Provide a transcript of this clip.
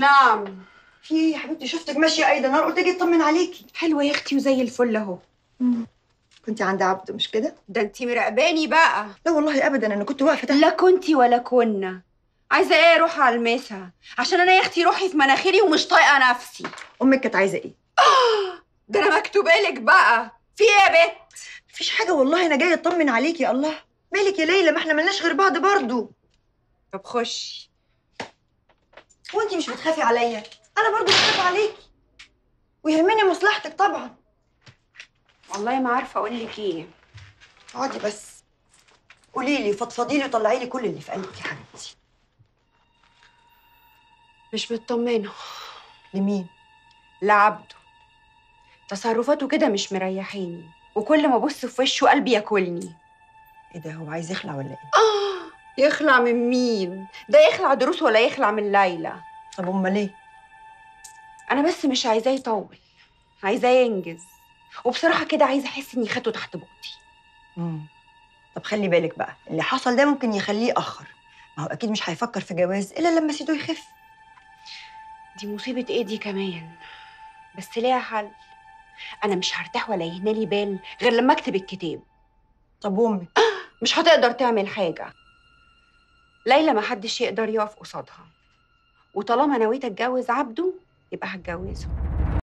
نعم في ايه يا حبيبتي شفتك ماشيه ايضا انا قلت اجي اطمن عليكي حلوه يا اختي وزي الفل اهو كنت عند عبده مش كده ده انتي مراقباني بقى لا والله ابدا انا كنت واقفه تحت لا كنتي ولا كنا عايزه ايه اروح المسها عشان انا يا اختي روحي في مناخيري ومش طايقه نفسي امك كانت عايزه ايه ده انا مكتوبه لك بقى في ايه يا بت مفيش حاجه والله انا جايه اطمن عليكي يا الله مالك يا ليلى ما احنا ملناش غير بعض برضو طب خشي وانتي مش بتخافي عليا انا برضو بخاف عليكي ويهمني مصلحتك طبعا والله ما عارفه اقول لك ايه اقعدي بس قولي لي فضفضي لي وطلعي لي كل اللي في قلبك يا حبيبتي مش مطمنه لمين لعبده تصرفاته كده مش مريحاني وكل ما ابص في وشه قلبي ياكلني ايه ده هو عايز يخلع ولا ايه آه يخلع من مين ده يخلع دروس ولا يخلع من ليلى طب امال ايه انا بس مش عايزاه يطول عايزاه ينجز وبصراحه كده عايزه احس اني خدته تحت بقتي مم. طب خلي بالك بقى اللي حصل ده ممكن يخليه اخر ما هو اكيد مش هيفكر في جواز الا لما سيده يخف دي مصيبه ايه دي كمان بس ليها حل انا مش هرتاح ولا يهنالي بال غير لما اكتب الكتاب طب وامك مش هتقدر تعمل حاجه ليلى ما حدش يقدر يقف قصادها وطالما نويت اتجوز عبده يبقى هتجوزه